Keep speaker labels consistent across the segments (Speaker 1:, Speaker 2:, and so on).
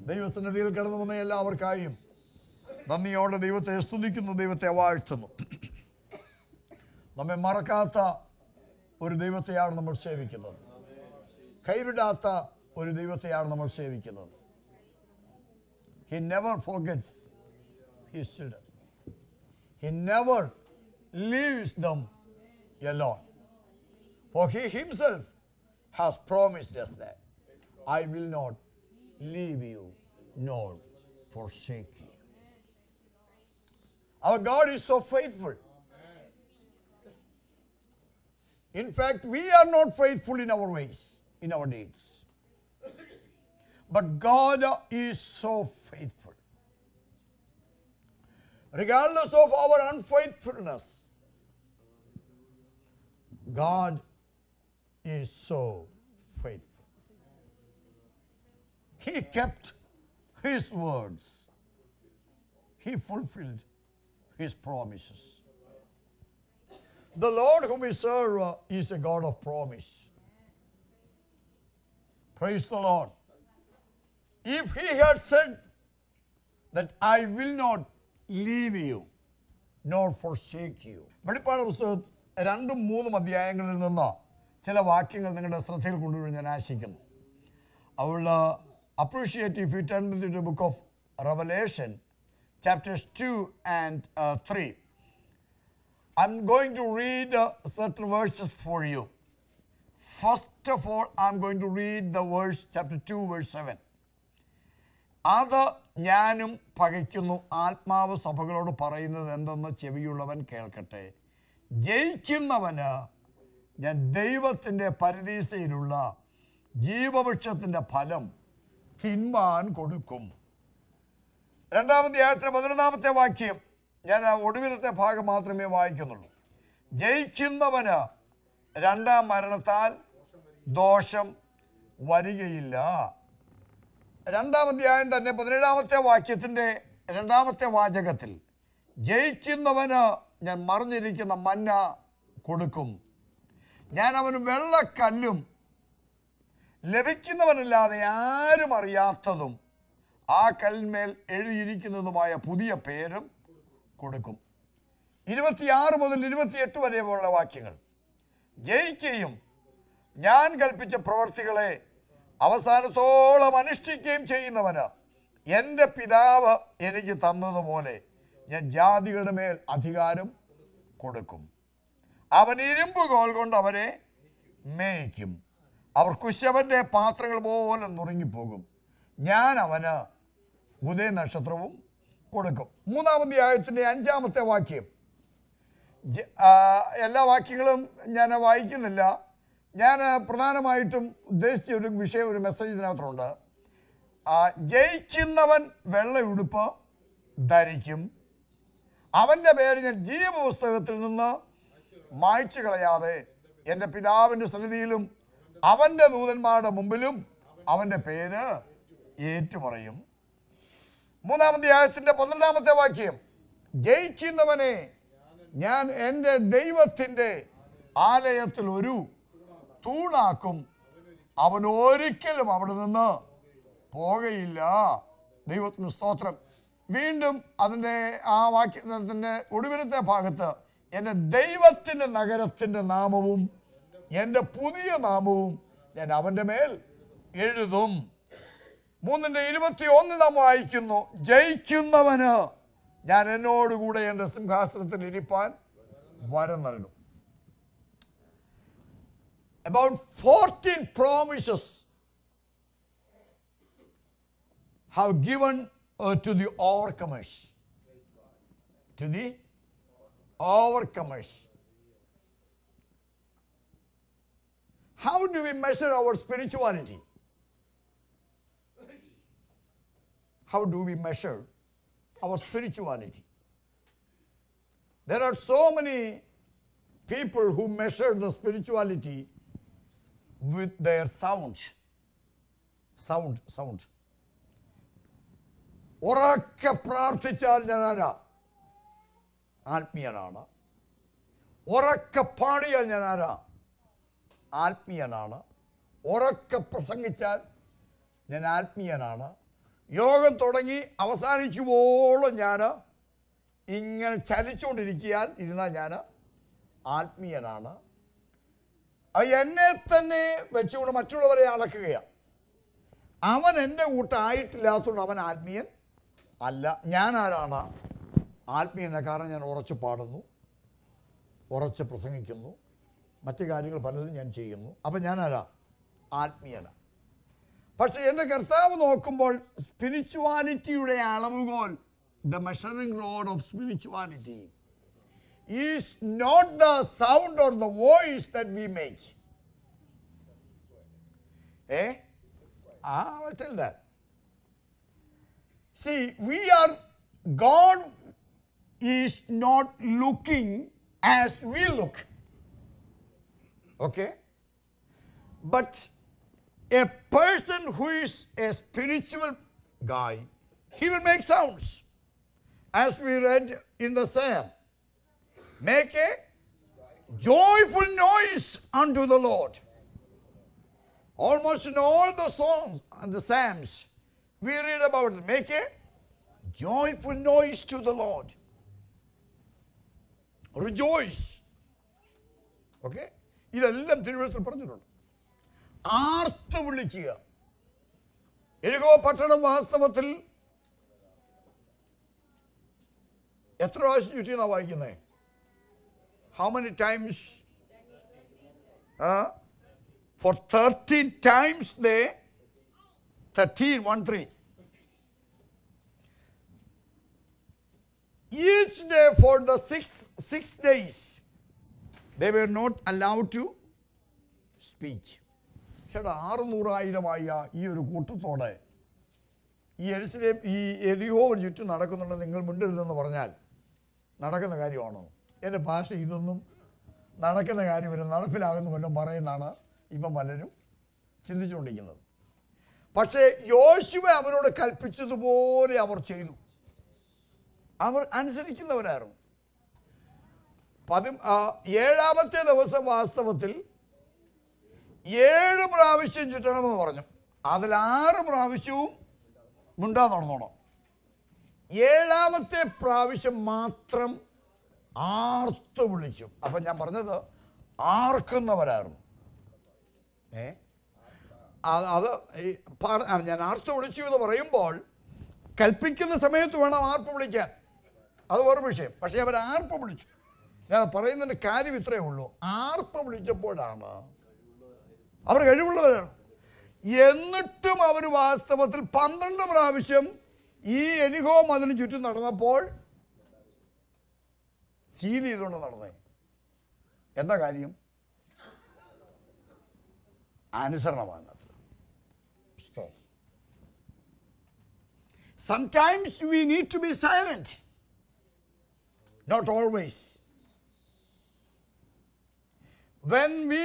Speaker 1: ദൈവസന്നിധിയിൽ കടന്നു വന്ന എല്ലാവർക്കായും നന്ദിയോടെ ദൈവത്തെ സ്തുതിക്കുന്നു ദൈവത്തെ വാഴ്ത്തുന്നു നമ്മെ മറക്കാത്ത ഒരു ദൈവത്തെയാണ് നമ്മൾ സേവിക്കുന്നത് കൈവിടാത്ത ഒരു ദൈവത്തെയാണ് നമ്മൾ സേവിക്കുന്നത് he never forgets his children he never leaves them alone. For he himself has promised us that I will not leave you nor forsake you. Our God is so faithful. In fact, we are not faithful in our ways, in our deeds. But God is so faithful. Regardless of our unfaithfulness, God is so faithful. He kept His words, He fulfilled His promises. The Lord whom we serve uh, is a God of promise. Praise the Lord. If He had said that I will not leave you nor forsake you. വെളിപ്പാട് പുസ്തകം രണ്ടും മൂന്നും അധ്യായങ്ങളിൽ നിന്ന് ചില വാക്യങ്ങൾ നിങ്ങളുടെ ശ്രദ്ധയിൽ കൊണ്ടുവരും ഞാൻ ആശിക്കുന്നു I will uh, appreciate if you turn to the book of Revelation, chapters 2 and uh, 3. I'm going to read uh, certain verses for you. First of all, I'm going to read the verse, chapter 2, verse 7. അത് ഞാനും പകയ്ക്കുന്നു ആത്മാവ് സഭകളോട് പറയുന്നത് എന്തെന്ന് ചെവിയുള്ളവൻ കേൾക്കട്ടെ ജയിക്കുന്നവന് ഞാൻ ദൈവത്തിൻ്റെ പരദീസയിലുള്ള ജീവവൃക്ഷത്തിൻ്റെ ഫലം തിന്മാൻ കൊടുക്കും രണ്ടാമത്തെ ആയത്തിന് പതിനൊന്നാമത്തെ വാക്യം ഞാൻ ആ ഒടുവിലത്തെ ഭാഗം മാത്രമേ വായിക്കുന്നുള്ളൂ ജയിക്കുന്നവന് രണ്ടാം മരണത്താൽ ദോഷം വരികയില്ല രണ്ടാം അധ്യായം തന്നെ പതിനേഴാമത്തെ വാക്യത്തിൻ്റെ രണ്ടാമത്തെ വാചകത്തിൽ ജയിക്കുന്നവന് ഞാൻ മറിഞ്ഞിരിക്കുന്ന മന്ന കൊടുക്കും ഞാൻ അവന് വെള്ളക്കല്ലും ലഭിക്കുന്നവനല്ലാതെ ആരും അറിയാത്തതും ആ കല്ലിന്മേൽ എഴുതിയിരിക്കുന്നതുമായ പുതിയ പേരും കൊടുക്കും ഇരുപത്തിയാറ് മുതൽ ഇരുപത്തിയെട്ട് വരെയുള്ള വാക്യങ്ങൾ ജയിക്കുകയും ഞാൻ കൽപ്പിച്ച പ്രവർത്തികളെ അവസാനത്തോളം അനുഷ്ഠിക്കുകയും ചെയ്യുന്നവന് എൻ്റെ പിതാവ് എനിക്ക് തന്നതുപോലെ ഞാൻ ജാതികളുടെ മേൽ അധികാരം കൊടുക്കും അവൻ ഇരുമ്പ് കോൽ കൊണ്ട് അവരെ മേയ്ക്കും അവർ കുശവൻ്റെ പാത്രങ്ങൾ പോലെ നുറുങ്ങിപ്പോകും ഞാൻ അവന് ഉദയ നക്ഷത്രവും കൊടുക്കും മൂന്നാമത്തെ ആയത്തിൻ്റെ അഞ്ചാമത്തെ വാക്യം ജ- ആ, എല്ലാ വാക്യങ്ങളും ഞാൻ വായിക്കുന്നില്ല ഞാൻ പ്രധാനമായിട്ടും ഉദ്ദേശിച്ച ഒരു വിഷയം ഒരു മെസ്സേജ് ഇതിനകത്തുണ്ട് ആ, ജയിക്കുന്നവൻ വെള്ള ഉടുപ്പ് ധരിക്കും അവൻ്റെ പേര് ഞാൻ ജീവപുസ്തകത്തിൽ നിന്ന് മായ്ച്ചു കളയാതെ എൻ്റെ പിതാവിൻ്റെ സന്നിധിയിലും അവൻ്റെ ദൂതന്മാരുടെ മുമ്പിലും അവൻ്റെ പേര് ഏറ്റുപറയും മൂന്നാമത്തെ ആയത്തിൻ്റെ പന്ത്രണ്ടാമത്തെ വാക്യം ജയിക്കുന്നവനെ ഞാൻ എൻ്റെ ദൈവത്തിൻ്റെ ആലയത്തിൽ ഒരു തൂണാക്കും അവൻ ഒരിക്കലും അവിടെ നിന്ന് പോകയില്ല ദൈവത്തിന് സ്തോത്രം വീണ്ടും അതിൻ്റെ ആ വാക്യത്തിൻ്റെ ഒടുവിലത്തെ ഭാഗത്ത് എൻ്റെ ദൈവത്തിൻ്റെ നഗരത്തിൻ്റെ നാമവും എൻ്റെ പുതിയ നാമവും ഞാൻ അവൻ്റെ മേൽ എഴുതും മൂന്നിൻ്റെ ഇരുപത്തി ഒന്നിൽ നാം വായിക്കുന്നു ജയിക്കുന്നവന് ഞാൻ എന്നോടുകൂടെ എൻ്റെ സിംഹാസനത്തിൽ ഇരിപ്പാൻ വരം നൽകും about 14 promises have given uh, to the overcomers. To the overcomers. How do we measure our spirituality? How do we measure our spirituality? There are so many people who measure the spirituality with their sound. Sound, sound. ഉറക്കെ പ്രാർത്ഥിച്ചാൽ ഞാൻ ആരാ ആത്മീയനാണ് ഉറക്കെ പാടിയാൽ ഞാൻ ആരാ ആത്മീയനാണ് ഉറക്കെ പ്രസംഗിച്ചാൽ ഞാൻ ആത്മീയനാണ് യോഗം തുടങ്ങി അവസാനിക്കുമ്പോഴും ഞാൻ ഇങ്ങനെ ചലിച്ചുകൊണ്ടിരിക്കാൻ ഇരുന്നാൽ ഞാൻ ആത്മീയനാണ് അത് എന്നെ തന്നെ വെച്ചുകൊണ്ട് മറ്റുള്ളവരെ അളക്കുകയാണ് അവൻ എൻ്റെ കൂട്ടായിട്ടില്ലാത്തതുകൊണ്ട് അവൻ ആത്മീയൻ അല്ല ഞാൻ ആരാണ് ആത്മീയനെ കാരണം ഞാൻ ഉറച്ചു പാടുന്നു ഉറച്ച് പ്രസംഗിക്കുന്നു മറ്റു കാര്യങ്ങൾ പലതും ഞാൻ ചെയ്യുന്നു അപ്പം ഞാൻ ആരാ ആത്മീയനാണ് പക്ഷെ എൻ്റെ കർത്താവ് നോക്കുമ്പോൾ സ്പിരിച്വാലിറ്റിയുടെ അളവുകോൽ the measuring rod of spirituality is not the sound or the voice that we make a ah tell that See, we are, God is not looking as we look. Okay? But a person who is a spiritual guy, he will make sounds. As we read in the Psalm, make a joyful noise unto the Lord. Almost in all the songs and the Psalms, we read about it. Make a joyful noise to the Lord. Rejoice. Okay ഇതെല്ലാം തിരുവനന്തപുരത്തിൽ പറഞ്ഞിട്ടുണ്ട് ആർത്ത് വിളിക്കുക എരികോ പട്ടണം വാസ്തവത്തിൽ എത്ര പ്രാവശ്യം ചുറ്റിന്നാ വായിക്കുന്നത് how many times for thirteen times ദേ 13, 1 3. Each day for the six, six days, they were not allowed to speak. ചേട്ടാ ആറുനൂറായിരമായ ഈ ഒരു കൂട്ടത്തോടെ ഈ എരിശിലേം ഈ എരിയോവർ ചുറ്റും നടക്കുന്നുണ്ട് നിങ്ങൾ മിണ്ടരുതെന്ന് പറഞ്ഞാൽ നടക്കുന്ന കാര്യമാണോ എൻ്റെ ഭാഷ ഇതൊന്നും നടക്കുന്ന കാര്യമില്ല നടപ്പിലാകുന്ന വല്ലതും പറയുന്നതാണ് ഇപ്പം പലരും ചിന്തിച്ചുകൊണ്ടിരിക്കുന്നത് പക്ഷേ യോശുവ അവരോട് കൽപ്പിച്ചതുപോലെ അവർ ചെയ്തു അവർ അനുസരിക്കുന്നവരായിരുന്നു പതി ആ, ഏഴാമത്തെ ദിവസം വാസ്തവത്തിൽ ഏഴ് പ്രാവശ്യം ചുറ്റണമെന്ന് പറഞ്ഞു അതിൽ ആറ് പ്രാവശ്യവും മുണ്ടാ നടന്നോണം ഏഴാമത്തെ പ്രാവശ്യം മാത്രം ആർത്ത് വിളിച്ചു അപ്പം ഞാൻ പറഞ്ഞത് ആർക്കുന്നവരായിരുന്നു ഏ അത് അത് ഈ പറ- ആ, ഞാൻ ആർത്ത് വിളിച്ചു എന്ന് പറയുമ്പോൾ കൽപ്പിക്കുന്ന സമയത്ത് വേണം ആർപ്പ് വിളിക്കാൻ അത് വേറെ വിഷയം പക്ഷേ അവർ ആർപ്പ് വിളിച്ചു ഞാൻ പറയുന്നതിൻ്റെ കാര്യം ഇത്രയേ ഉള്ളൂ ആർപ്പ് വിളിച്ചപ്പോഴാണ് അവർ കഴിവുള്ളവരാണ് എന്നിട്ടും അവർ വാസ്തവത്തിൽ പന്ത്രണ്ട് പ്രാവശ്യം ഈ എലിഹോ മതിന് ചുറ്റും നടന്നപ്പോൾ സീൽ ചെയ്തുകൊണ്ട് നടന്നേ എന്താ കാര്യം അനുസരണമാണ് അത് Stop. Sometimes we need to be silent. Not always. When we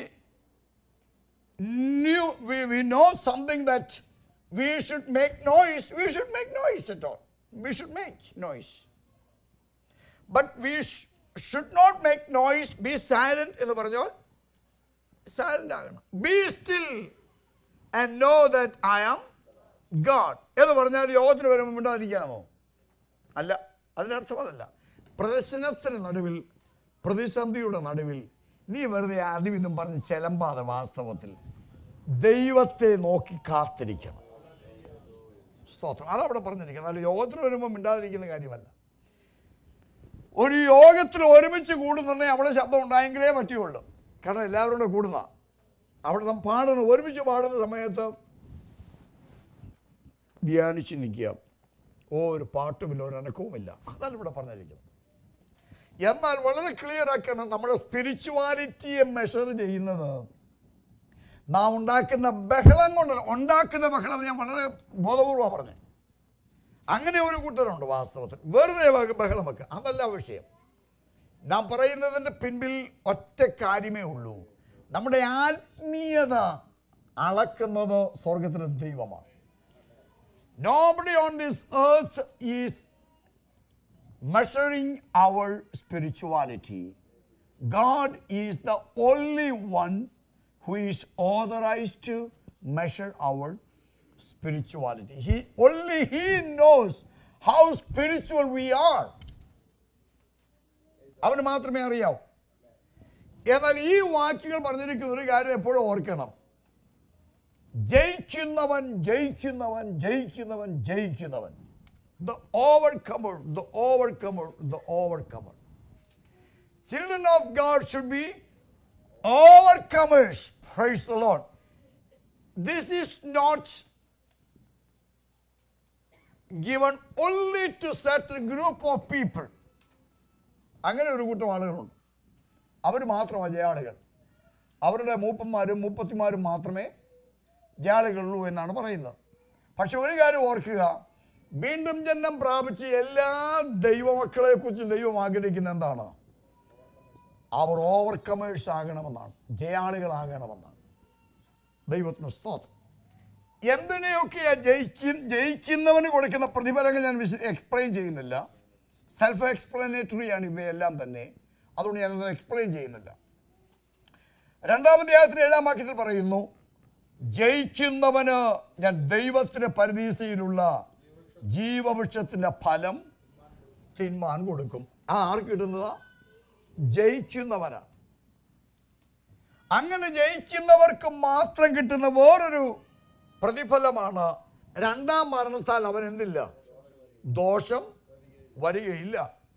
Speaker 1: knew we, we know something that we should make noise, we should make noise at all. We should make noise. But we sh- should not make noise, be silent എന്ന് പറഞ്ഞാൽ silent ആകണം be still and know that I am God എന്ന് പറഞ്ഞാൽ യോഗത്തിന് വരുമ്പോൾ മിണ്ടാതിരിക്കാനാണോ അല്ല അതിനർത്ഥം അതല്ല പ്രദർശനത്തിന് നടുവിൽ പ്രതിസന്ധിയുടെ നടുവിൽ നീ വെറുതെ അതും ഇതും പറഞ്ഞ് ചെലമ്പാതെ വാസ്തവത്തിൽ ദൈവത്തെ നോക്കി കാത്തിരിക്കണം സ്തോത്രം അതവിടെ പറഞ്ഞിരിക്കുന്നത് അല്ല യോഗത്തിന് വരുമ്പോൾ മിണ്ടാതിരിക്കുന്ന കാര്യമല്ല ഒരു യോഗത്തിൽ ഒരുമിച്ച് കൂടുന്നുണ്ടെങ്കിൽ അവിടെ ശബ്ദം ഉണ്ടായെങ്കിലേ പറ്റുകയുള്ളൂ കാരണം എല്ലാവരും കൂടെ കൂടുന്ന അവിടെ നാം പാടണം ഒരുമിച്ച് പാടുന്ന സമയത്ത് ധ്യാനിച്ച് നിൽക്കുക ഒരു പാട്ടുമില്ല ഒരു അനക്കവുമില്ല അതാണ് ഇവിടെ പറഞ്ഞിരിക്കുന്നത് എന്നാൽ വളരെ ക്ലിയർ ആക്കണം നമ്മുടെ സ്പിരിച്വാലിറ്റിയെ മെഷർ ചെയ്യുന്നത് നാം ഉണ്ടാക്കുന്ന ബഹളം കൊണ്ടല്ല ഉണ്ടാക്കുന്ന ബഹളം ഞാൻ വളരെ ബോധപൂർവ്വം പറഞ്ഞു അങ്ങനെ ഒരു കൂട്ടരുണ്ട് വാസ്തവത്തിൽ വെറുതെ ബഹ- ബഹളം വെക്കുക അതല്ല വിഷയം നാം പറയുന്നതിൻ്റെ പിൻപിൽ ഒറ്റ കാര്യമേ ഉള്ളൂ നമ്മുടെ ആത്മീയത അളക്കുന്നത് സ്വർഗത്തിലെ ദൈവമാണ് nobody on this earth is measuring our spirituality. God is the only one who is authorized to measure our spirituality. He only he knows how spiritual we are. അവന് മാത്രമേ അറിയാവൂ എന്നാൽ ഈ വാക്യങ്ങൾ പറഞ്ഞിരിക്കുന്ന ഒരു കാര്യം എപ്പോഴും ഓർക്കണം ജയിക്കുന്നവൻ ജയിക്കുന്നവൻ ജയിക്കുന്നവൻ ജയിക്കുന്നവൻ the overcomer the overcomer the overcomer children of God should be overcomers praise the Lord this is not given only to certain group of people അങ്ങനെ ഒരു കൂട്ടം ആളുകളുണ്ട് അവർ മാത്രമാണ് ജയാളികൾ അവരുടെ മൂപ്പന്മാരും മൂപ്പത്തിമാരും മാത്രമേ ജയാളികളുള്ളൂ എന്നാണ് പറയുന്നത് പക്ഷെ ഒരു കാര്യം ഓർക്കുക വീണ്ടും ജന്മം പ്രാപിച്ച് എല്ലാ ദൈവമക്കളെ കുറിച്ച് ദൈവം ആഗ്രഹിക്കുന്ന എന്താണ് അവർ ഓവർകമേഴ്സ് ആകണമെന്നാണ് ജയാളികളാകണമെന്നാണ് ദൈവത്തിന് സ്തോത്രം എന്തിനെയൊക്കെയാ ജയിക്ക ജയിക്കുന്നവന് കൊടുക്കുന്ന പ്രതിഫലങ്ങൾ ഞാൻ വിശ എക്സ്പ്ലെയിൻ ചെയ്യുന്നില്ല സെൽഫ് എക്സ്പ്ലനേറ്ററി ആണ് ഇവയെല്ലാം തന്നെ അതുകൊണ്ട് ഞാനത് എക്സ്പ്ലെയിൻ ചെയ്യുന്നില്ല രണ്ടാമത്തെ ആയത്തിന് ഏഴാം വാക്യത്തിൽ പറയുന്നു ജയിക്കുന്നവന് ഞാൻ ദൈവത്തിന് പരിധീസയിലുള്ള ജീവവൃക്ഷത്തിൻ്റെ ഫലം തിന്മാൻ കൊടുക്കും ആ ആർക്ക് കിട്ടുന്നതാ ജയിക്കുന്നവനാണ് അങ്ങനെ ജയിക്കുന്നവർക്ക് മാത്രം കിട്ടുന്ന വേറൊരു പ്രതിഫലമാണ് രണ്ടാം മരണത്താൽ അവൻ എന്തില്ല ദോഷം വരികയില്ല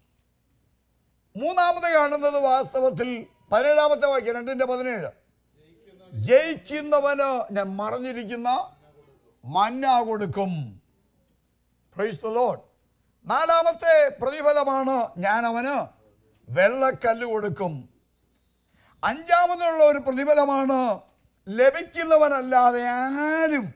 Speaker 1: മൂന്നാമത് കാണുന്നത് വാസ്തവത്തിൽ പതിനേഴാമത്തെ വാക്യം രണ്ടിന്റെ പതിനേഴ് ജയിക്കുന്നവന് ഞാൻ മറഞ്ഞിരിക്കുന്ന മന്ന കൊടുക്കും പ്രൈസ് ദ ലോഡ് നാലാമത്തെ പ്രതിഫലമാണ് ഞാൻ അവന് വെള്ളക്കല്ല് കൊടുക്കും അഞ്ചാമതുള്ള ഒരു പ്രതിഫലമാണ് ലഭിക്കുന്നവനല്ലാതെ ആരും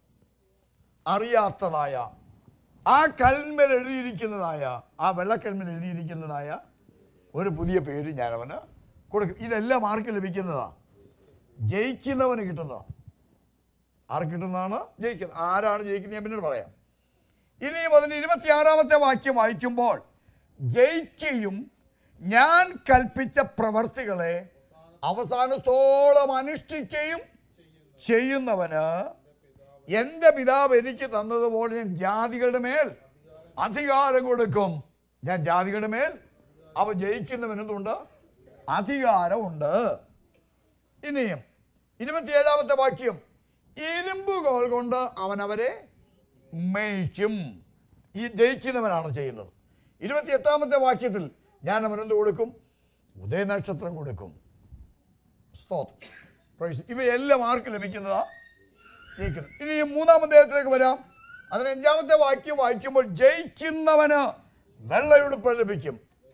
Speaker 1: അറിയാത്തതായ ആ കൽമേൽ എഴുതിയിരിക്കുന്നതായ ആ വെള്ളക്കൽമേൽ എഴുതിയിരിക്കുന്നതായ ഒരു പുതിയ പേര് ഞാൻ അവന് കൊടുക്കും ഇതെല്ലാം ആർക്ക് ലഭിക്കുന്നതാ ജയിക്കുന്നവന് കിട്ടുന്നതാ ആർക്ക് കിട്ടുന്നതാണ് ജയിക്കുന്നത് ആരാണ് ജയിക്കുന്നത് ഞാൻ പിന്നീട് പറയാം ഇനിയും അതിന് ഇരുപത്തിയാറാമത്തെ വാക്യം വായിക്കുമ്പോൾ ജയിക്കുകയും ഞാൻ കൽപ്പിച്ച പ്രവർത്തികളെ അവസാനത്തോളം അനുഷ്ഠിക്കുകയും ചെയ്യുന്നവന് എൻ്റെ പിതാവ് എനിക്ക് തന്നതുപോലെ ഞാൻ ജാതികളുടെ മേൽ അധികാരം കൊടുക്കും ഞാൻ ജാതികളുടെ മേൽ അവ ജയിക്കുന്നവനെന്തുണ്ട് അധികാരമുണ്ട് ഇനിയും ഇരുപത്തിയേഴാമത്തെ വാക്യം ഇരുമ്പുകോൽ കൊണ്ട് അവൻ അവരെ മേയ്ക്കും ഈ ജയിക്കുന്നവനാണ് ചെയ്യുന്നത് ഇരുപത്തിയെട്ടാമത്തെ വാക്യത്തിൽ ഞാൻ അവനെന്ത് കൊടുക്കും ഉദയനക്ഷത്രം കൊടുക്കും സ്തോത്രം Praise. ഇവയെല്ലാം ആർക്ക് ലഭിക്കുന്നതാ ജയിക്കുന്നത് ഇനി ഈ മൂന്നാം അദ്ദേഹത്തിലേക്ക് വരാം അതിന് അഞ്ചാമത്തെ വാക്യം വായിക്കുമ്പോൾ ജയിക്കുന്നവന് വെള്ളയുടുപ്പ് ലഭിക്കും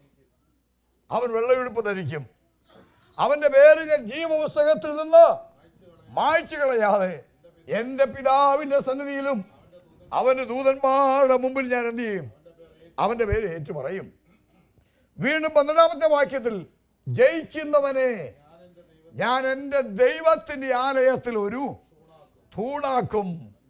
Speaker 1: അവൻ വെള്ളയുടുപ്പ് ധരിക്കും അവന്റെ പേര് ഞാൻ ജീവപുസ്തകത്തിൽ നിന്ന് മായ്ച്ചു കളയാതെ എൻ്റെ പിതാവിൻ്റെ സന്നിധിയിലും അവൻ്റെ ദൂതന്മാരുടെ മുമ്പിൽ ഞാൻ എന്ത് ചെയ്യും അവൻ്റെ പേര് ഏറ്റു പറയും വീണ്ടും പന്ത്രണ്ടാമത്തെ വാക്യത്തിൽ ജയിക്കുന്നവനെ ഞാൻ എൻ്റെ ദൈവത്തിൻ്റെ ആലയത്തിൽ ഒരു തൂണാക്കും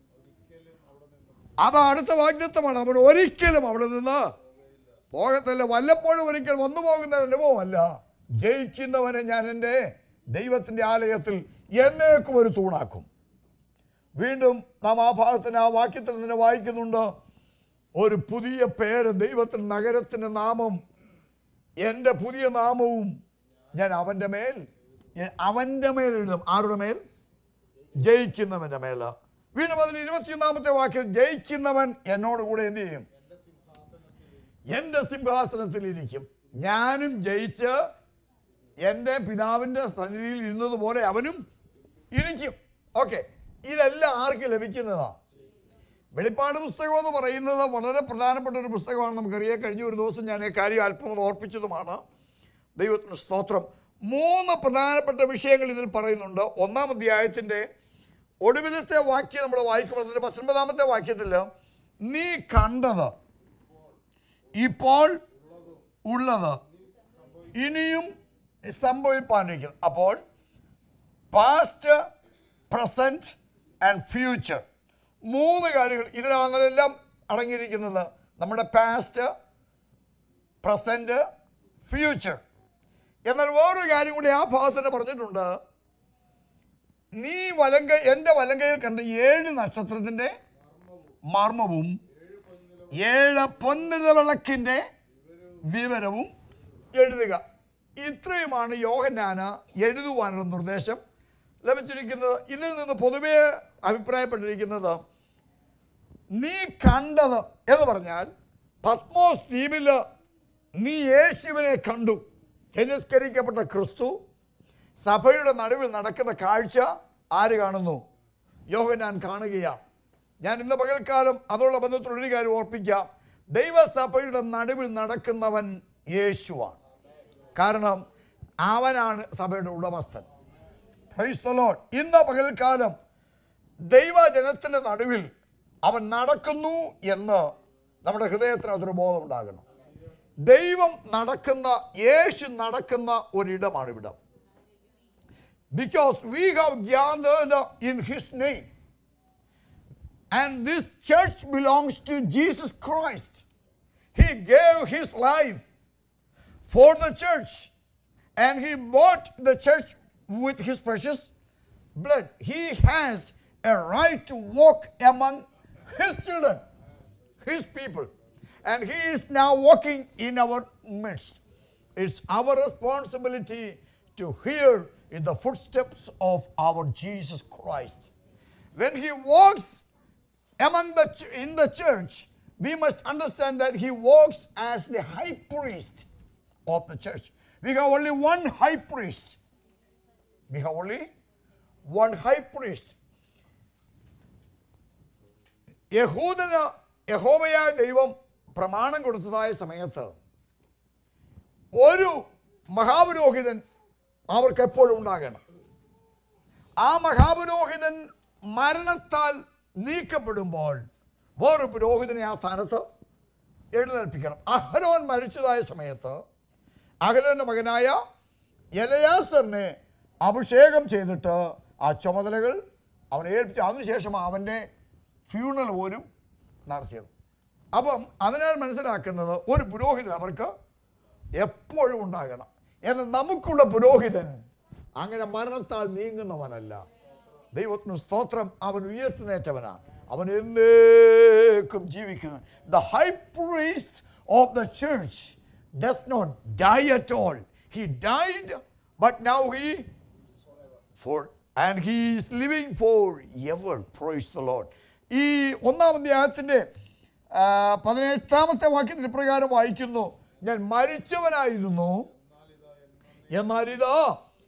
Speaker 1: അത് അടുത്ത വാഗ്ദത്വമാണ് അവൻ ഒരിക്കലും അവിടെ നിന്ന് പോകത്തില്ല വല്ലപ്പോഴും ഒരിക്കൽ വന്നു പോകുന്ന അനുഭവമല്ല ജയിക്കുന്നവനെ ഞാൻ എൻ്റെ ദൈവത്തിൻ്റെ ആലയത്തിൽ എന്നേക്കും ഒരു തൂണാക്കും വീണ്ടും നാം ആ ഭാഗത്തിന് ആ വാക്യത്തിൽ തന്നെ വായിക്കുന്നുണ്ട് ഒരു പുതിയ പേര് ദൈവത്തിൻ്റെ നഗരത്തിൻ്റെ നാമം എൻ്റെ പുതിയ നാമവും ഞാൻ അവൻ്റെ മേൽ ഞാൻ അവൻ്റെ മേൽ എഴുതും ആരുടെ മേൽ ജയിക്കുന്നവൻ്റെ മേൽ വീണ്ടും അതിന് ഇരുപത്തിയൊന്നാമത്തെ വാക്യം ജയിക്കുന്നവൻ എന്നോട് കൂടെ എന്ത് ചെയ്യും എൻ്റെ സിംഹാസനത്തിൽ ഇരിക്കും ഞാനും ജയിച്ച് എൻ്റെ പിതാവിൻ്റെ സന്നിധിയിൽ ഇരുന്നത് പോലെ അവനും ഇരിക്കും ഓക്കെ ഇതെല്ലാം ആർക്ക് ലഭിക്കുന്നതാ വെളിപ്പാട് പുസ്തകം എന്ന് പറയുന്നത് വളരെ പ്രധാനപ്പെട്ട ഒരു പുസ്തകമാണ് നമുക്കറിയാം കഴിഞ്ഞ ഒരു ദിവസം ഞാൻ ഈ കാര്യം അല്പം ഒന്ന് ഓർപ്പിച്ചതുമാണ് ദൈവത്തിന് സ്തോത്രം മൂന്ന് പ്രധാനപ്പെട്ട വിഷയങ്ങൾ ഇതിൽ പറയുന്നുണ്ട് ഒന്നാം അധ്യായത്തിൻ്റെ ഒടുവിലത്തെ വാക്യം നമ്മൾ വായിക്കുമ്പോൾ അതിൻ്റെ പത്തൊൻപതാമത്തെ വാക്യത്തിൽ നീ കണ്ടത് ഇപ്പോൾ ഉള്ളത് ഇനിയും സംഭവിപ്പാനിരിക്കുന്നു അപ്പോൾ പാസ്റ്റ് പ്രസൻറ്റ് ആൻഡ് ഫ്യൂച്ചർ മൂന്ന് കാര്യങ്ങൾ ഇതിലാണെല്ലാം അടങ്ങിയിരിക്കുന്നത് നമ്മുടെ പാസ്റ്റ് പ്രസൻറ്റ് ഫ്യൂച്ചർ എന്നാൽ വേറൊരു കാര്യം കൂടി ആ ഭാഗത്ത് തന്നെ പറഞ്ഞിട്ടുണ്ട് നീ വലങ്ക എൻ്റെ വലങ്കയിൽ കണ്ട ഏഴ് നക്ഷത്രത്തിൻ്റെ മർമ്മവും ഏഴ് പൊന്നില വിളക്കിൻ്റെ വിവരവും എഴുതുക ഇത്രയുമാണ് യോഹന്നാന് എഴുതുവാനുള്ള നിർദ്ദേശം ലഭിച്ചിരിക്കുന്നത് ഇതിൽ നിന്ന് പൊതുവെ അഭിപ്രായപ്പെട്ടിരിക്കുന്നത് നീ കണ്ടത് എന്ന് പറഞ്ഞാൽ പത്മോസ് ദ്വീപിൽ നീ യേശുവിനെ കണ്ടു തിരസ്കരിക്കപ്പെട്ട ക്രിസ്തു സഭയുടെ നടുവിൽ നടക്കുന്ന കാഴ്ച ആര് കാണുന്നു യോഹനാൻ കാണുകയാണ് ഞാൻ ഇന്ന് പകൽക്കാലം അതുള്ള ബന്ധത്തിലൊരു കാര്യം ഓർപ്പിക്കാം ദൈവസഭയുടെ നടുവിൽ നടക്കുന്നവൻ യേശുവാണ് കാരണം അവനാണ് സഭയുടെ ഉടമസ്ഥൻ Praise the Lord. ഇന്ന് പകൽക്കാലം ദൈവജനത്തിൻ്റെ നടുവിൽ അവൻ നടക്കുന്നു എന്ന് നമ്മുടെ ഹൃദയത്തിന് അതൊരു ബോധം ഉണ്ടാകണം ദൈവം നടക്കുന്ന യേശു നടക്കുന്ന ഒരിടമാണ് ഇവിടം because we have gathered in his name And this church belongs to Jesus Christ. He gave his life for the church and he bought the church with his precious blood. He has a right to walk among his children, his people. And he is now walking in our midst. It's our responsibility to hear in the footsteps of our Jesus Christ. When he walks among the ch- in the church, we must understand that he walks as the high priest of the church. We have only one high priest. We have only one high priest. യഹൂദന് യഹോവയായ ദൈവം പ്രമാണം കൊടുത്തതായ സമയത്ത് ഒരു മഹാപുരോഹിതൻ അവർക്ക് എപ്പോഴും ഉണ്ടാകണം ആ മഹാപുരോഹിതൻ മരണത്താൽ നീക്കപ്പെടുമ്പോൾ വേറൊരു പുരോഹിതനെ ആ സ്ഥാനത്ത് എഴുന്നേൽപ്പിക്കണം അഹരോൻ മരിച്ചതായ സമയത്ത് അഹരോന്റെ മകനായ എലയാസറിനെ അഭിഷേകം ചെയ്തിട്ട് ആ ചുമതലകൾ അവനെ ഏൽപ്പിച്ചു അതിനുശേഷം അവൻ്റെ ഫ്യൂണൽ പോലും നടത്തിയത് അപ്പം അതിനാൽ മനസ്സിലാക്കുന്നത് ഒരു പുരോഹിതൻ അവർക്ക് എപ്പോഴും ഉണ്ടാകണം എന്നാൽ നമുക്കുള്ള പുരോഹിതൻ അങ്ങനെ മരണത്താൽ നീങ്ങുന്നവനല്ല ദൈവത്തിന് സ്തോത്രം അവൻ ഉയർത്തുന്നേറ്റവനാണ് അവൻ എന്നേക്കും ജീവിക്കുന്നു the high priest of the church does not die at all he died but now he for and he is living for ever praise the lord ഈ ഒന്നാം അധ്യായത്തിൻ്റെ ആ, പതിനെട്ടാമത്തെ വാക്യത്തിന് പ്രകാരം വായിക്കുന്നു ഞാൻ മരിച്ചവനായിരുന്നു എന്നാൽ ഇതാ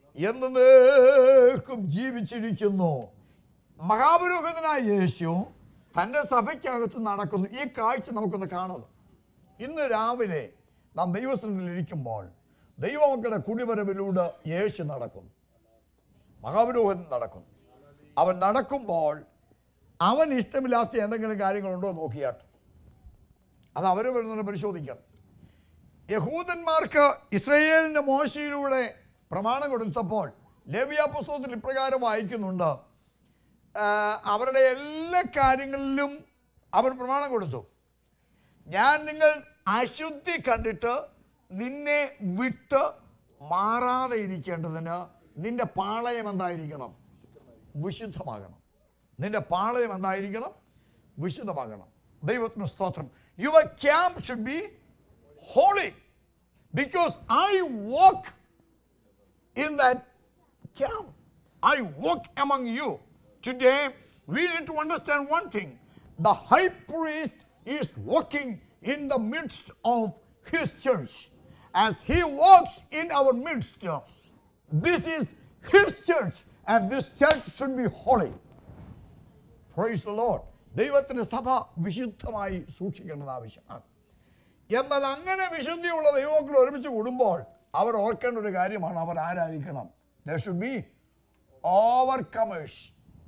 Speaker 1: എന്നേക്കും ജീവിച്ചിരിക്കുന്നു മഹാപുരോഹിതനായ യേശു തൻ്റെ സഭയ്ക്കകത്ത് നടക്കുന്നു ഈ കാഴ്ച നമുക്കൊന്ന് കാണണം ഇന്ന് രാവിലെ നാം ദൈവസ്ഥനിൽ ഇരിക്കുമ്പോൾ ദൈവമക്കളുടെ കുടിവരവിലൂടെ യേശു നടക്കുന്നു മഹാപുരോഹിതൻ നടക്കുന്നു അവൻ നടക്കുമ്പോൾ അവൻ ഇഷ്ടമില്ലാത്ത എന്തെങ്കിലും കാര്യങ്ങളുണ്ടോ എന്ന് നോക്കിയാട്ട് അത് അവർ വരുന്നത് പരിശോധിക്കണം യഹൂദന്മാർക്ക് ഇസ്രയേലിൻ്റെ മോശയിലൂടെ പ്രമാണം കൊടുത്തപ്പോൾ ലേവിയ പുസ്തകത്തിൽ ഇപ്രകാരം വായിക്കുന്നുണ്ട് ആ, അവരുടെ എല്ലാ കാര്യങ്ങളിലും അവർ പ്രമാണം കൊടുത്തു ഞാൻ നിങ്ങൾ അശുദ്ധി കണ്ടിട്ട് നിന്നെ വിട്ട് മാറാതെ ഇരിക്കേണ്ടതിന് നിന്റെ പാളയം എന്തായിരിക്കണം വിശുദ്ധമാകണം നിന്റെ പാളയം എന്തായിരിക്കണം വിശുദ്ധമാകണം ദൈവത്തിന് സ്തോത്രം your camp should be holy because I walk in that camp. I walk among you. Today, we need to understand one thing. The high priest is walking in the midst of his church. As he walks in our midst, this is his church, and this church should be holy. Praise the Lord. ദൈവത്തിൻ്റെ സഭ വിശുദ്ധമായി സൂക്ഷിക്കേണ്ടത് ആവശ്യമാണ് എന്നാൽ അങ്ങനെ വിശുദ്ധിയുള്ള ദൈവമക്കൾ ഒരുമിച്ച് കൂടുമ്പോൾ അവർ ഓർക്കേണ്ട ഒരു കാര്യമാണ് അവർ ആരാധിക്കണം they should be overcomers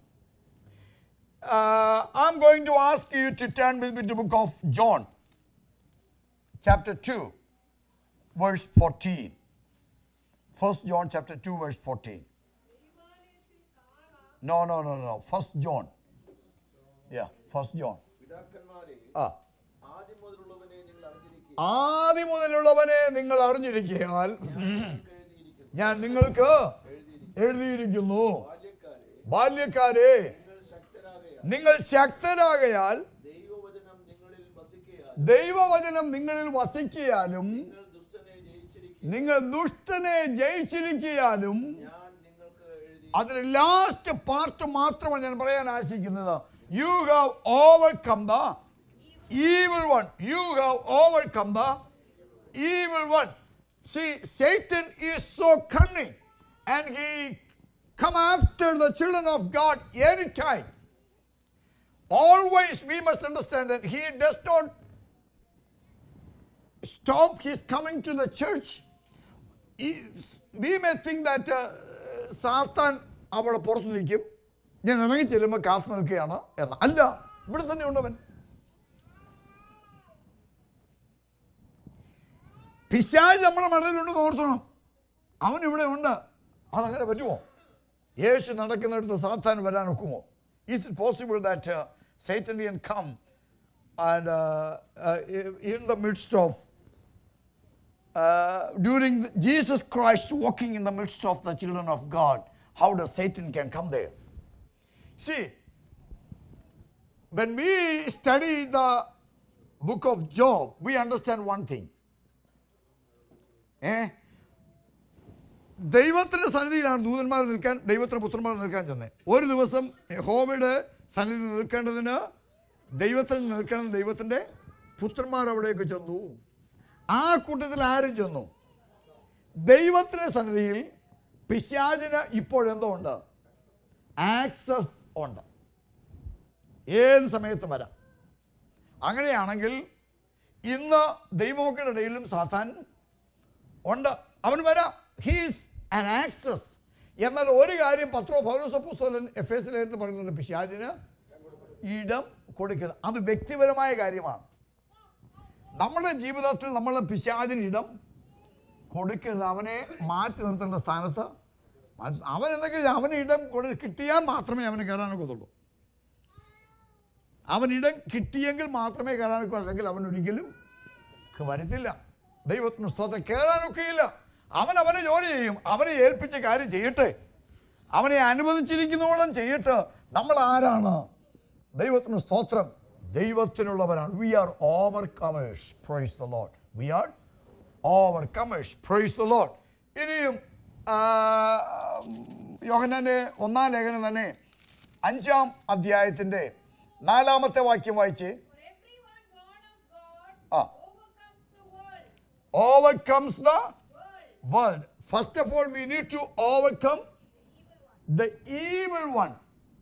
Speaker 1: I'm going to ask you to turn with the book of John chapter two verse fourteen first John chapter two verse fourteen no no no no first John yeah first John
Speaker 2: പിതാക്കന്മാരെ
Speaker 1: ആ
Speaker 2: ആദ്യം മുതലുള്ളവനെ നിങ്ങൾ അറിഞ്ഞിരിക്കുക
Speaker 1: ആദ്യം മുതലുള്ളവനെ നിങ്ങൾ അറിഞ്ഞിരിക്കാൻ
Speaker 2: എഴുതിയിരിക്കുന്നു
Speaker 1: ഞാൻ നിങ്ങൾക്ക് എഴുതിയിരിക്കുന്നു
Speaker 2: ബാല്യക്കാരെ
Speaker 1: ബാല്യക്കാരെ
Speaker 2: നിങ്ങൾ ശക്തരാകയാൽ
Speaker 1: നിങ്ങൾ ശക്തരാകയാൽ
Speaker 2: ദൈവവചനം നിങ്ങളിൽ വസിക്കയാൽ
Speaker 1: ദൈവവചനം നിങ്ങളിൽ വസിക്കാനും
Speaker 2: നിങ്ങൾ ദുഷ്ടനെ ജയിച്ചിരിക്കും
Speaker 1: നിങ്ങൾ ദുഷ്ടനെ ജയിച്ചിരിക്കാനും
Speaker 2: ഞാൻ നിങ്ങൾക്ക് എഴുതി
Speaker 1: അതിന് ലാസ്റ്റ് പാർട്ട് മാത്രമാണ് ഞാൻ പറയാൻ ആശിക്കുന്നത് you have overcome the evil one you have overcome the evil one see Satan is so cunning and he come after the children of God any time always we must understand that he does not stop his coming to the church ഈ- we may think that uh, സാത്താൻ അവിടെ പുറത്ത് നിൽക്കും ഞാൻ ഇറങ്ങി ചെല്ലുമ്പോൾ കാത്തു നിൽക്കുകയാണ് എന്ന് അല്ല ഇവിടെ തന്നെ ഉണ്ടവൻ പിശാജ് നമ്മുടെ മടലിലുണ്ടെന്ന് ഓർത്തണം അവൻ ഇവിടെ ഉണ്ട് അതങ്ങനെ പറ്റുമോ യേശു നടക്കുന്നിടത്ത് സാത്താൻ വരാൻ ഒക്കുമോ is it possible that Satan can come and in the midst of uh, during the- Jesus Christ walking in the midst of the children of God, how does Satan can come there? See, when we study the book of Job, we understand one thing. Eh? ദൈവത്തിൻ്റെ സന്നിധിയിലാണ് ദൂതന്മാർ നിൽക്കാൻ ദൈവത്തിൻ്റെ പുത്രന്മാർ നിൽക്കാൻ ചെന്നത് ഒരു ദിവസം യഹോവയുടെ സന്നിധി നിൽക്കേണ്ടതിന് ദൈവത്തിൽ നിൽക്കണം ദൈവത്തിൻ്റെ പുത്രന്മാർ അവിടേക്ക് ചെന്നു ആ കൂട്ടത്തിൽ ആരും ചെന്നു ദൈവത്തിൻ്റെ സന്നിധിയിൽ പിശാചിന് ഇപ്പോഴെന്തോ ഉണ്ട് ആക്സസ് ഉണ്ട് ഏത് സമയത്തും വരാം അങ്ങനെയാണെങ്കിൽ ഇന്ന് ദൈവമക്കളുടെ ഇടയിലും സാത്താൻ ഉണ്ട് അവൻ വരാം ഹീസ് ആൻ ആക്സസ് എന്നാൽ ഒരു കാര്യം പത്രോ പൗലോസ പുസ്തകൻ എഫ് എസ് ലേഖനത്തിൽ പറയുന്നുണ്ട് പിശാചിന് ഇടം കൊടുക്കുന്നത് അത് വ്യക്തിപരമായ കാര്യമാണ് നമ്മുടെ ജീവിതത്തിൽ നമ്മൾ പിശാചിന് ഇടം കൊടുക്കരുത് അവനെ മാറ്റി നിർത്തേണ്ട സ്ഥാനത്ത് മാറ്റി- അവൻ എന്തൊക്കെ അവന് ഇടം കൊടു കിട്ടിയാൽ മാത്രമേ അവന് കയറാനൊക്കത്തുള്ളൂ അവൻ ഇടം കിട്ടിയെങ്കിൽ മാത്രമേ കയറാനൊക്കൂ അല്ലെങ്കിൽ അവൻ ഒരിക്കലും വരത്തില്ല ദൈവത്തിന് സ്തോത്രം കയറാനൊക്കെയില്ല അവൻ അവനെ ജോലി ചെയ്യും അവനെ ഏൽപ്പിച്ച കാര്യം ചെയ്യട്ടെ അവനെ അനുവദിച്ചിരിക്കുന്നോളം ചെയ്യട്ടെ നമ്മൾ ആരാണ് ദൈവത്തിന് സ്തോത്രം ദൈവത്തിനുള്ളവരാണ് we are overcomers praise the Lord we are overcomers praise the Lord ഇനിയും ആ, യോഹന്നാൻ്റെ ഒന്നാം ലേഖനം തന്നെ അഞ്ചാം അധ്യായത്തിൻ്റെ നാലാമത്തെ വാക്യം വായിച്ച്
Speaker 3: For everyone born of God
Speaker 1: Ah.
Speaker 3: overcomes
Speaker 1: overcomes
Speaker 3: the world.
Speaker 1: the
Speaker 3: World.
Speaker 1: world. First of all, we need to overcome the evil one.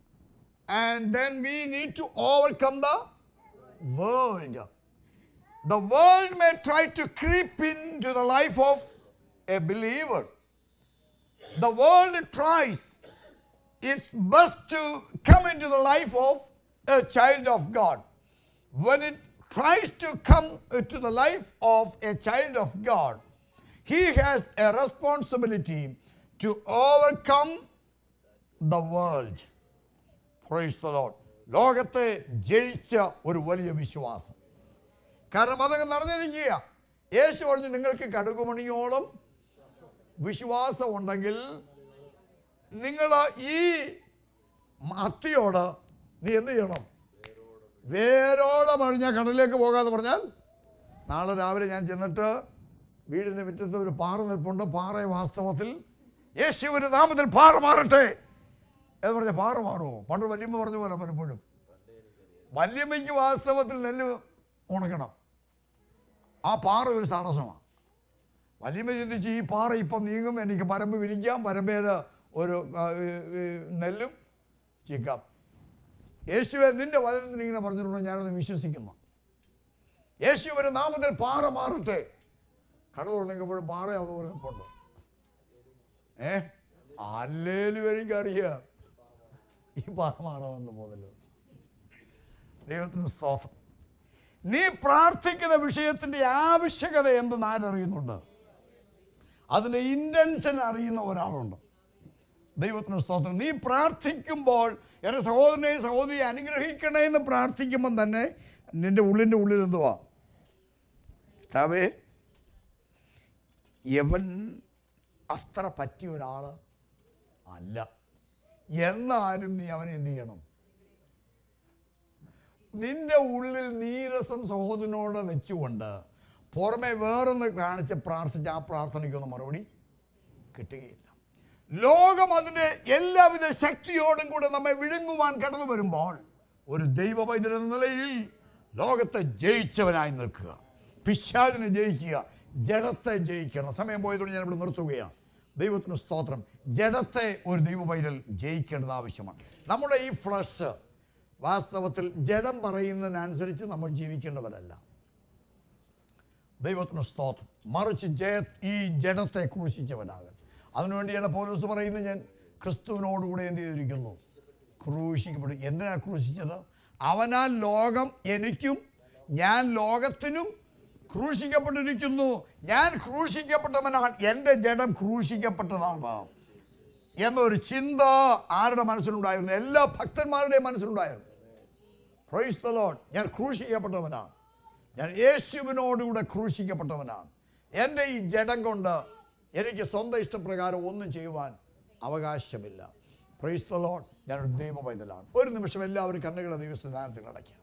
Speaker 1: And then we need to overcome the world. The world may try to creep into the life of a believer. The world tries its best to come into the life of a child of God. When it tries to come to the life of a child of God, he has a responsibility to overcome the world. Praise the Lord. ലോകത്തെ ജയിച്ച ഒരു വലിയ വിശ്വാസം കാരണം അതൊക്കെ നടന്നിരിക്കുക യേശു പറഞ്ഞു നിങ്ങൾക്ക് കടുകുമണിയോളം വിശ്വാസം ഉണ്ടെങ്കിൽ നിങ്ങൾ ഈ അത്തിയോട് നീ എന്ത് ചെയ്യണം വേരോടെ പറഞ്ഞാൽ കടലിലേക്ക് പോകാതെ പറഞ്ഞാൽ നാളെ രാവിലെ ഞാൻ ചെന്നിട്ട് വീടിൻ്റെ മുറ്റത്ത് ഒരു പാറ നിൽപ്പുണ്ട് പാറ വാസ്തവത്തിൽ യേശുവിൻ്റെ നാമത്തിൽ പാറ മാറട്ടെ എന്ന് പറഞ്ഞ പാറ മാറുമോ പണ്ട് വല്യമ്മ പറഞ്ഞ പോലെ പലപ്പോഴും വല്യമ്മയ്ക്ക് വാസ്തവത്തിൽ നെല്ല് ഉണക്കണം ആ പാറ ഒരു തടസ്സമാണ് വല്യമ്മ ചിന്തിച്ച് ഈ പാറ ഇപ്പം നീങ്ങും എനിക്ക് പരമ്പ് വിരിക്കാം പരമ്പേൽ ഒരു ആ, ഈ, ഈ, നെല്ലും ചിക്കാം യേശുവെ നിന്റെ വചനത്തിന് ഇങ്ങനെ പറഞ്ഞിട്ടുണ്ടോ ഞാനത് വിശ്വസിക്കുന്നു യേശു ഒരു നാമത്തിൽ പാറ മാറട്ടെ കട തുറന്നെങ്കിൽ പാറ അതുപോലെ നിൽപ്പുണ്ട് ഏ അല്ലേലും എനിക്കറിയാം ഈ പാറ മാറാമെന്ന് പോകുന്നല്ലോ ദൈവത്തിന് സ്തോത്രം നീ പ്രാർത്ഥിക്കുന്ന വിഷയത്തിൻ്റെ ആവശ്യകത എന്തെന്ന് ആരറിയുന്നുണ്ട് അതിൻ്റെ ഇൻറ്റൻഷൻ അറിയുന്ന ഒരാളുണ്ട് ദൈവത്തിന് സ്തോത്രം നീ പ്രാർത്ഥിക്കുമ്പോൾ എൻ്റെ സഹോദരനെയും സഹോദരിയെ അനുഗ്രഹിക്കണേ എന്ന് പ്രാർത്ഥിക്കുമ്പം തന്നെ നിൻ്റെ ഉള്ളിൻ്റെ ഉള്ളിൽ എന്തുവാ കർത്താവേ യവൻ അത്ര പറ്റിയ ഒരാൾ അല്ല എന്നാലും നീ അവനെ എന്ത് ചെയ്യണം നിന്റെ ഉള്ളിൽ നീരസം സഹോദരനോട് വെച്ചുകൊണ്ട് പുറമെ വേറൊന്ന് കാണിച്ച് പ്രാർത്ഥിച്ച് ആ പ്രാർത്ഥനയ്ക്കൊന്നും മറുപടി കിട്ടുകയില്ല ലോകം അതിൻ്റെ എല്ലാവിധ ശക്തിയോടും കൂടെ നമ്മെ വിഴുങ്ങുവാൻ കടന്നു വരുമ്പോൾ ഒരു ദൈവവൈദ്യൻ എന്ന നിലയിൽ ലോകത്തെ ജയിച്ചവനായി നിൽക്കുക പിശാചിനെ ജയിക്കുക ജഡത്തെ ജയിക്കണം സമയം പോയതുകൊണ്ട് ഞാൻ ഇവിടെ നിർത്തുകയാണ് ദൈവത്തിന് സ്തോത്രം ജഡത്തെ ഒരു ദൈവവൈതൽ ജയിക്കേണ്ടത് ആവശ്യമാണ് നമ്മുടെ ഈ ഫ്ലഷ് വാസ്തവത്തിൽ ജഡം പറയുന്നതിനനുസരിച്ച് നമ്മൾ ജീവിക്കേണ്ടവരല്ല ദൈവത്തിന് സ്തോത്രം മറിച്ച് ജയ ഈ ജഡത്തെ ക്രൂശിച്ചവനാകൻ അതിനുവേണ്ടിയാണ് പൗലോസ് പറയുന്നത് ഞാൻ ക്രിസ്തുവിനോടുകൂടെ എന്ത് ചെയ്തിരിക്കുന്നു ക്രൂശിക്കപ്പെടും എന്തിനാ ക്രൂശിച്ചത് അവനാൽ ലോകം എനിക്കും ഞാൻ ലോകത്തിനും ക്രൂശിക്കപ്പെട്ടിരിക്കുന്നു ഞാൻ ക്രൂശിക്കപ്പെട്ടവനാണ് എൻ്റെ ജഡം ക്രൂശിക്കപ്പെട്ടതാണ് എന്നൊരു ചിന്ത ആരുടെ മനസ്സിലുണ്ടായിരുന്നു എല്ലാ ഭക്തന്മാരുടെയും മനസ്സിലുണ്ടായിരുന്നു പ്രൈസ് ദ ലോർഡ് ഞാൻ ക്രൂശിക്കപ്പെട്ടവനാണ് ഞാൻ യേശുവിനോടുകൂടെ ക്രൂശിക്കപ്പെട്ടവനാണ് എൻ്റെ ഈ ജഡം കൊണ്ട് എനിക്ക് സ്വന്തം ഇഷ്ടപ്രകാരം ഒന്നും ചെയ്യുവാൻ അവകാശമില്ല പ്രൈസ് ദ ലോർഡ് ഞാനൊരു ദൈവ പൈതലാണ് ഒരു നിമിഷം എല്ലാവരും കണ്ണുകളുടെ ദൈവസ്ഥാനത്തിൽ അടയ്ക്കാം